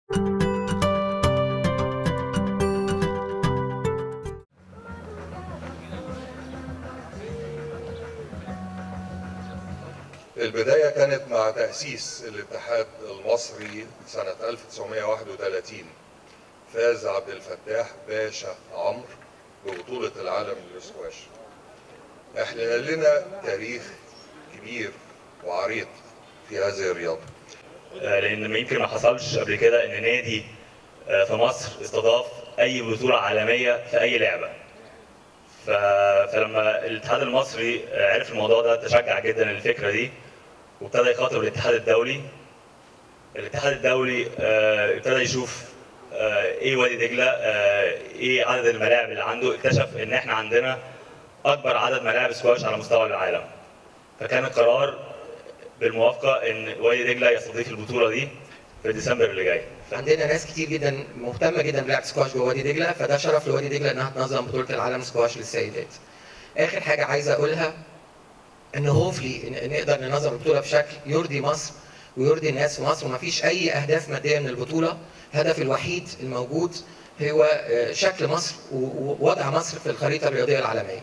البداية كانت مع تأسيس الاتحاد المصري سنة 1931 فاز عبد الفتاح باشا عمرو ببطولة العالم للسكواش احنا لنا تاريخ كبير وعريض في هذه الرياضة آه، لان ما يمكن ما حصلش قبل كده ان نادي آه، في مصر استضاف اي بطوله عالميه في اي لعبه ف... فلما الاتحاد المصري آه، عرف الموضوع ده تشجع جدا الفكره دي وابتدى يخاطب الاتحاد الدولي الاتحاد الدولي آه، ابتدى يشوف آه، ايه وادي دجله آه، ايه عدد الملاعب اللي عنده اكتشف ان احنا عندنا اكبر عدد ملاعب سكواش على مستوى العالم فكان القرار بالموافقه ان وادي دجله يستضيف البطوله دي في ديسمبر اللي جاي عندنا ناس كتير جدا مهتمه جدا بلعب سكواش جوه وادي دجله فده شرف لوادي دجله انها تنظم بطوله العالم سكواش للسيدات. اخر حاجه عايز اقولها ان هوفلي إن نقدر ننظم البطوله بشكل يرضي مصر ويرضي الناس في مصر ومفيش اي اهداف ماديه من البطوله، الهدف الوحيد الموجود هو آه، شكل مصر و- ووضع مصر في الخريطه الرياضيه العالميه.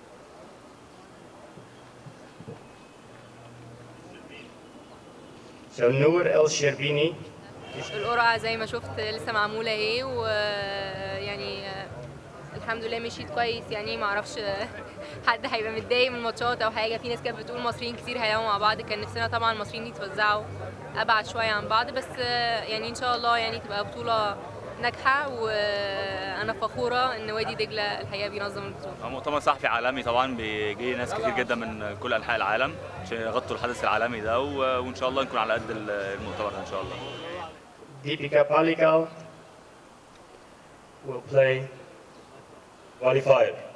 So Noor El Sherbini, القرعة زي ما شفت لسه معمولة اهي ويعني الحمد لله مشيت كويس يعني ما اعرفش حد هيبقى متضايق من الماتشات او حاجة في ناس كانت بتقول مصريين كتير هيلعبوا مع بعض كان نفسنا طبعا المصريين يتوزعوا ابعد شوية عن بعض بس يعني ان شاء الله يعني تبقى بطولة ناجحة وانا فخورة ان وادي دجلة الحقيقة بينظم البطولة هو مؤتمر صحفي عالمي طبعا بيجي ناس كتير جدا من كل انحاء العالم عشان يغطوا الحدث العالمي ده و- وان شاء الله نكون على قد المؤتمر ده ان شاء الله Deepika Palikal will play qualifier